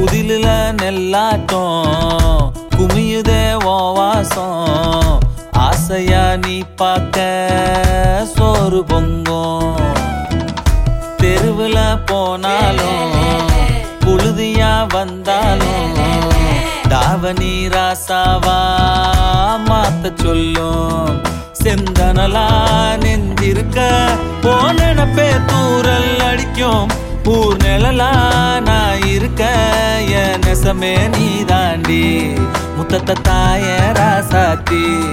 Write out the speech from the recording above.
குதிலுல நெல்லாட்டம் குமியுதே ஓ வாசம் ஆசையா நீ பார்க்க சோறு பொங்கும் தெருவுல போனாலும் புழுதியா வந்தாலும் தாவணி ராசாவா மாத்த சொல்லும் செந்தனலா நெஞ்சிருக்க போனப்பே தூரல் அடிக்கும் ஊர் நிழலா நான் இருக்க என் நெசமே நீ தாண்டி முத்தத்த தாய ராசாத்தி